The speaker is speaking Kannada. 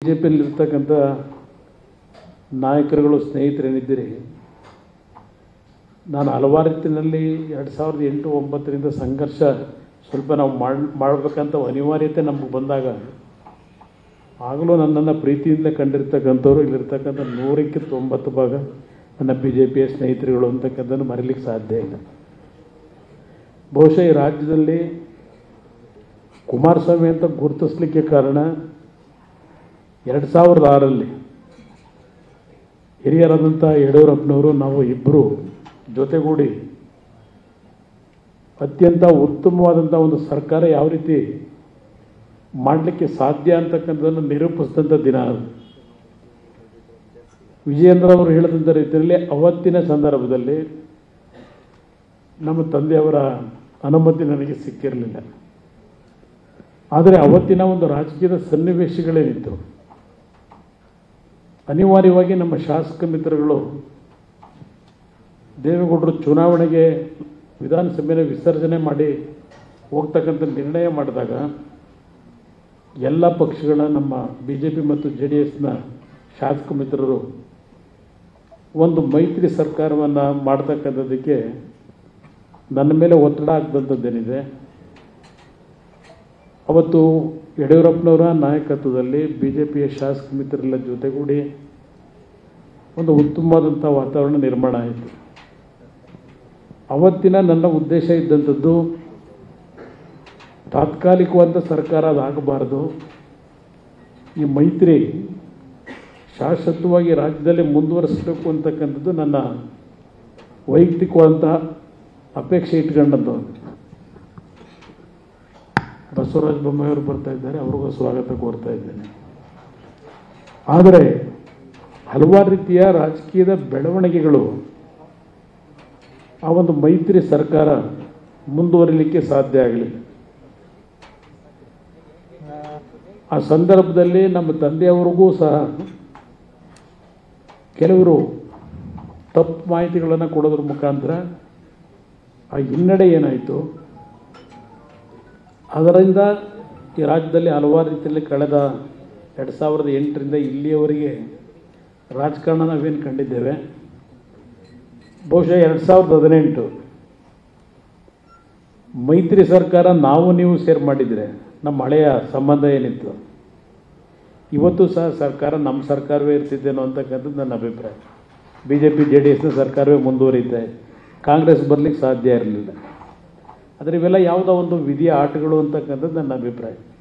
ಜೆ ಪಿಯಲ್ಲಿರ್ತಕ್ಕಂಥ ನಾಯಕರುಗಳು ಸ್ನೇಹಿತರೇನಿದ್ದೀರಿ ನಾನು ಹಲವಾರು ರೀತಿಯಲ್ಲಿ ಎರಡು ಸಾವಿರದ ಎಂಟು ಒಂಬತ್ತರಿಂದ ಸಂಘರ್ಷ ಸ್ವಲ್ಪ ನಾವು ಮಾಡ್ ಮಾಡಬೇಕಂತ ಅನಿವಾರ್ಯತೆ ನಮಗೆ ಬಂದಾಗ ಆಗಲೂ ನನ್ನನ್ನು ಪ್ರೀತಿಯಿಂದ ಕಂಡಿರ್ತಕ್ಕಂಥವ್ರು ಇಲ್ಲಿರ್ತಕ್ಕಂಥ ನೂರಕ್ಕೆ ತೊಂಬತ್ತು ಭಾಗ ನನ್ನ ಬಿ ಜೆ ಪಿಯ ಸ್ನೇಹಿತರುಗಳು ಅಂತಕ್ಕಂಥದ್ದು ಮರೀಲಿಕ್ಕೆ ಸಾಧ್ಯ ಇಲ್ಲ ಬಹುಶಃ ಈ ರಾಜ್ಯದಲ್ಲಿ ಕುಮಾರಸ್ವಾಮಿ ಅಂತ ಗುರುತಿಸ್ಲಿಕ್ಕೆ ಕಾರಣ ಎರಡು ಸಾವಿರದ ಆರಲ್ಲಿ ಹಿರಿಯರಾದಂಥ ಯಡಿಯೂರಪ್ಪನವರು ನಾವು ಇಬ್ಬರು ಜೊತೆಗೂಡಿ ಅತ್ಯಂತ ಉತ್ತಮವಾದಂಥ ಒಂದು ಸರ್ಕಾರ ಯಾವ ರೀತಿ ಮಾಡಲಿಕ್ಕೆ ಸಾಧ್ಯ ಅಂತಕ್ಕಂಥದ್ದನ್ನು ನಿರೂಪಿಸಿದಂಥ ದಿನ ಅದು ವಿಜಯೇಂದ್ರ ಅವರು ಹೇಳಿದಂಥ ರೀತಿಯಲ್ಲಿ ಅವತ್ತಿನ ಸಂದರ್ಭದಲ್ಲಿ ನಮ್ಮ ತಂದೆಯವರ ಅನುಮತಿ ನನಗೆ ಸಿಕ್ಕಿರಲಿಲ್ಲ ಆದರೆ ಅವತ್ತಿನ ಒಂದು ರಾಜಕೀಯದ ಸನ್ನಿವೇಶಗಳೇನಿತ್ತು ಅನಿವಾರ್ಯವಾಗಿ ನಮ್ಮ ಶಾಸಕ ಮಿತ್ರಗಳು ದೇವೇಗೌಡರು ಚುನಾವಣೆಗೆ ವಿಧಾನಸಭೆಯ ವಿಸರ್ಜನೆ ಮಾಡಿ ಹೋಗ್ತಕ್ಕಂಥ ನಿರ್ಣಯ ಮಾಡಿದಾಗ ಎಲ್ಲ ಪಕ್ಷಗಳ ನಮ್ಮ ಬಿ ಜೆ ಪಿ ಮತ್ತು ಜೆ ಡಿ ಎಸ್ನ ಶಾಸಕ ಮಿತ್ರರು ಒಂದು ಮೈತ್ರಿ ಸರ್ಕಾರವನ್ನು ಮಾಡ್ತಕ್ಕಂಥದ್ದಕ್ಕೆ ನನ್ನ ಮೇಲೆ ಒತ್ತಡ ಆಗ್ದಂಥದ್ದೇನಿದೆ ಅವತ್ತು ಯಡಿಯೂರಪ್ಪನವರ ನಾಯಕತ್ವದಲ್ಲಿ ಬಿ ಜೆ ಪಿಯ ಶಾಸಕ ಮಿತ್ರರೆಲ್ಲ ಜೊತೆಗೂಡಿ ಒಂದು ಉತ್ತಮವಾದಂಥ ವಾತಾವರಣ ನಿರ್ಮಾಣ ಆಯಿತು ಅವತ್ತಿನ ನನ್ನ ಉದ್ದೇಶ ಇದ್ದಂಥದ್ದು ತಾತ್ಕಾಲಿಕವಾದ ಸರ್ಕಾರ ಅದಾಗಬಾರ್ದು ಈ ಮೈತ್ರಿ ಶಾಶ್ವತವಾಗಿ ರಾಜ್ಯದಲ್ಲಿ ಮುಂದುವರಿಸಬೇಕು ಅಂತಕ್ಕಂಥದ್ದು ನನ್ನ ವೈಯಕ್ತಿಕವಾದಂತಹ ಅಪೇಕ್ಷೆ ಇಟ್ಕೊಂಡದ್ದು ಬಸವರಾಜ ಬೊಮ್ಮಾಯಿಯವರು ಬರ್ತಾ ಇದ್ದಾರೆ ಅವ್ರಿಗೂ ಸ್ವಾಗತ ಕೋರ್ತಾ ಇದ್ದೇನೆ ಆದರೆ ಹಲವಾರು ರೀತಿಯ ರಾಜಕೀಯದ ಬೆಳವಣಿಗೆಗಳು ಆ ಒಂದು ಮೈತ್ರಿ ಸರ್ಕಾರ ಮುಂದುವರಿಲಿಕ್ಕೆ ಸಾಧ್ಯ ಆಗಲಿಲ್ಲ ಆ ಸಂದರ್ಭದಲ್ಲಿ ನಮ್ಮ ತಂದೆಯವರಿಗೂ ಸಹ ಕೆಲವರು ತಪ್ಪು ಮಾಹಿತಿಗಳನ್ನು ಕೊಡೋದ್ರ ಮುಖಾಂತರ ಆ ಹಿನ್ನಡೆ ಏನಾಯಿತು ಅದರಿಂದ ಈ ರಾಜ್ಯದಲ್ಲಿ ಹಲವಾರು ರೀತಿಯಲ್ಲಿ ಕಳೆದ ಎರಡು ಸಾವಿರದ ಎಂಟರಿಂದ ಇಲ್ಲಿಯವರೆಗೆ ರಾಜಕಾರಣ ನಾವೇನು ಕಂಡಿದ್ದೇವೆ ಬಹುಶಃ ಎರಡು ಸಾವಿರದ ಹದಿನೆಂಟು ಮೈತ್ರಿ ಸರ್ಕಾರ ನಾವು ನೀವು ಸೇರ್ ಮಾಡಿದರೆ ನಮ್ಮ ಹಳೆಯ ಸಂಬಂಧ ಏನಿತ್ತು ಇವತ್ತು ಸಹ ಸರ್ಕಾರ ನಮ್ಮ ಸರ್ಕಾರವೇ ಇರ್ತಿದ್ದೇನೋ ಅಂತಕ್ಕಂಥದ್ದು ನನ್ನ ಅಭಿಪ್ರಾಯ ಬಿ ಜೆ ಪಿ ಜೆ ಡಿ ಎಸ್ನ ಸರ್ಕಾರವೇ ಮುಂದುವರಿಯುತ್ತೆ ಕಾಂಗ್ರೆಸ್ ಬರಲಿಕ್ಕೆ ಸಾಧ್ಯ ಇರಲಿಲ್ಲ ಆದರೆ ಇವೆಲ್ಲ ಯಾವುದೋ ಒಂದು ವಿಧಿಯ ಆಟಗಳು ಅಂತಕ್ಕಂಥದ್ದು ನನ್ನ ಅಭಿಪ್ರಾಯ